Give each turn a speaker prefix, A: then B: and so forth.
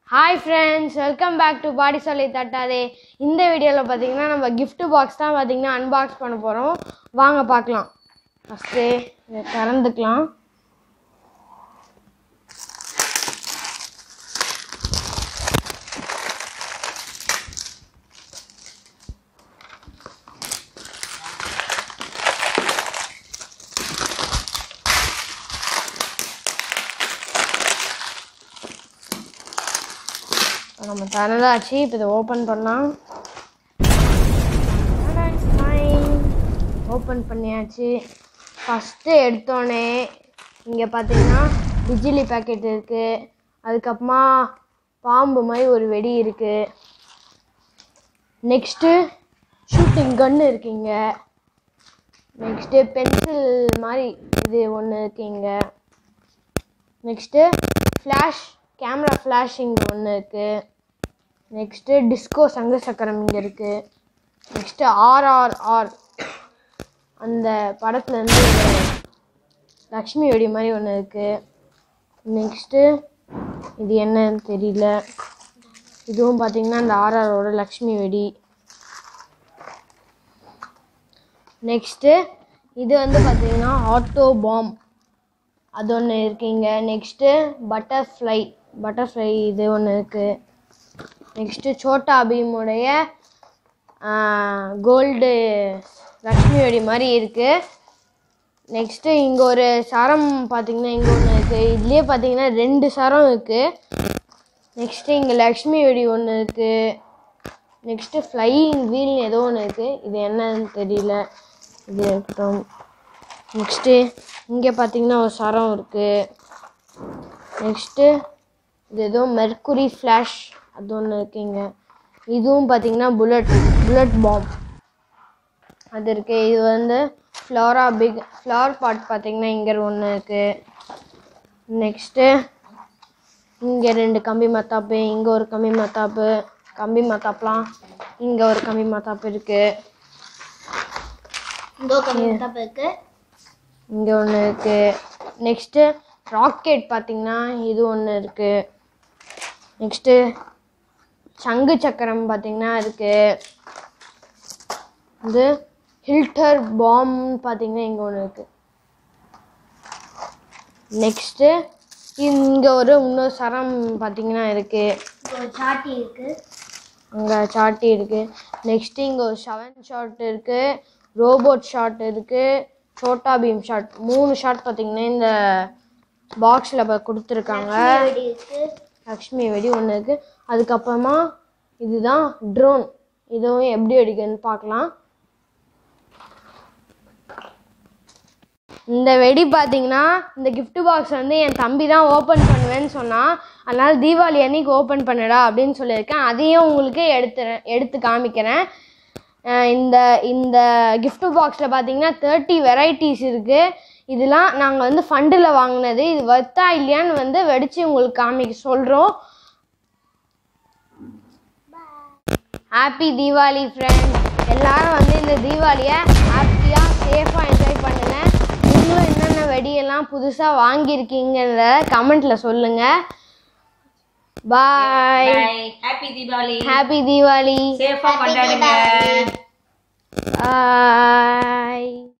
A: hi friends welcome back to பாடி சொல்லி தட்டாதே இந்த வீடியோவில் பார்த்தீங்கன்னா நம்ம gift பாக்ஸ் தான் பார்த்தீங்கன்னா அன்பாக்ஸ் பண்ண போகிறோம் வாங்க பார்க்கலாம் ஃபஸ்ட்டு இதை திறந்துக்கலாம் இப்ப நம்ம திறந்தாச்சு இப்போ இதை ஓப்பன் பண்ணலாம் ஓப்பன் பண்ணியாச்சு ஃபஸ்ட்டு எடுத்தோடனே இங்கே பார்த்தீங்கன்னா பிஜிலி பேக்கெட் இருக்குது அதுக்கப்புறமா பாம்பு மாதிரி ஒரு வெடி இருக்குது நெக்ஸ்ட்டு ஷூட்டிங் கன்று இருக்குங்க நெக்ஸ்ட்டு பென்சில் மாதிரி இது ஒன்று இருக்குங்க நெக்ஸ்ட்டு ஃப்ளாஷ் கேமரா ஃப்ளாஷ் இங்கே ஒன்று இருக்குது நெக்ஸ்ட்டு டிஸ்கோ சங்க சக்கரம் இங்கே இருக்குது நெக்ஸ்ட்டு ஆர்ஆர்ஆர் அந்த படத்துலேருந்து லக்ஷ்மி வெடி மாதிரி ஒன்று இருக்குது நெக்ஸ்ட்டு இது என்னன்னு தெரியல இதுவும் பார்த்தீங்கன்னா இந்த ஆர்ஆரோட லக்ஷ்மி வெடி நெக்ஸ்ட்டு இது வந்து பார்த்தீங்கன்னா ஆட்டோ பாம் அது ஒன்று இருக்குங்க நெக்ஸ்ட்டு பட்டர்ஃப்ளை பட்டர்ஃப்ளை இது ஒன்று இருக்குது நெக்ஸ்ட்டு சோட்டா பீமுடைய கோல்டு லக்ஷ்மி வெடி மாதிரி இருக்குது நெக்ஸ்ட்டு இங்கே ஒரு சரம் பார்த்தீங்கன்னா இங்கே ஒன்று இருக்குது இதுலேயே பார்த்தீங்கன்னா ரெண்டு சரம் இருக்குது நெக்ஸ்ட்டு இங்கே லக்ஷ்மி வெடி ஒன்று இருக்குது நெக்ஸ்ட்டு ஃப்ளையிங் வீல் ஏதோ ஒன்று இருக்குது இது என்னன்னு தெரியல இது இருக்கட்டும் நெக்ஸ்ட்டு இங்கே பார்த்தீங்கன்னா ஒரு சரம் இருக்குது நெக்ஸ்ட்டு இது ஏதோ மெர்க்குரி ஃப்ளாஷ் அது ஒன்று இருக்குங்க இதுவும் பார்த்தீங்கன்னா புல்லட் புல்லட் பாம் அது இருக்குது இது வந்து ஃப்ளவரா பிக் ஃப்ளவர் பாட் பார்த்தீங்கன்னா இங்கே ஒன்று இருக்குது நெக்ஸ்ட்டு இங்கே ரெண்டு கம்பி மத்தாப்பு இங்கே ஒரு கம்பி மத்தாப்பு கம்பி மத்தாப்புலாம் இங்கே ஒரு கம்பி மத்தாப்பு இருக்குது
B: இந்தோ கம்மி தப்பு இருக்கு
A: இங்கே ஒன்று இருக்குது நெக்ஸ்ட்டு ராக்கெட் பார்த்தீங்கன்னா இது ஒன்று இருக்குது நெக்ஸ்ட்டு சங்கு சக்கரம் பார்த்தீங்கன்னா இருக்குது இது ஹில்டர் பாம் பார்த்தீங்கன்னா இங்கே ஒன்று இருக்குது நெக்ஸ்ட்டு இங்கே ஒரு இன்னொரு சரம் பார்த்தீங்கன்னா இருக்குது
B: இங்க ஒரு சாட்டி இருக்கு
A: அங்கே சாட்டி இருக்குது நெக்ஸ்ட்டு இங்கே ஒரு செவன் ஷாட் இருக்குது ரோபோட் ஷாட் இருக்குது சோட்டா பீம் ஷாட் மூணு ஷாட் பார்த்தீங்கன்னா இந்த பாக்ஸில் கொடுத்துருக்காங்க
B: வெடி இருக்கு
A: லக்ஷ்மி வெடி ஒன்று இருக்குது அதுக்கப்புறமா இதுதான் ட்ரோன் இதுவும் எப்படி அடிக்குதுன்னு பார்க்கலாம் இந்த வெடி பார்த்தீங்கன்னா இந்த gift பாக்ஸ் வந்து என் தம்பி தான் ஓப்பன் பண்ணுவேன்னு சொன்னான் அதனால் தீபாவளி அன்னைக்கு ஓப்பன் பண்ணுடா அப்படின்னு சொல்லியிருக்கேன் அதையும் உங்களுக்கு எடுத்து எடுத்து காமிக்கிறேன் அஹ் இந்த இந்த gift பாக்ஸில் பார்த்தீங்கன்னா தேர்ட்டி வெரைட்டிஸ் இருக்குது இதெல்லாம் நாங்கள் வந்து ஃபண்டில் வாங்கினது இது வர்த்தா இல்லையான்னு வந்து வெடித்து உங்களுக்கு காமிக்க சொல்கிறோம் ஹாப்பி தீபாவளி ஃப்ரெண்ட்ஸ் எல்லாரும் வந்து இந்த தீபாவளியை ஹாப்பியாக சேஃபாக என்ஜாய் பண்ணுங்க நீங்களும் என்னென்ன வெடியெல்லாம் புதுசாக வாங்கியிருக்கீங்கன்றத கமெண்ட்டில் சொல்லுங்கள் bye
C: happy Deepavali
A: happy Deepavali
C: சேஃபா கொண்டாடுங்க
A: பாய்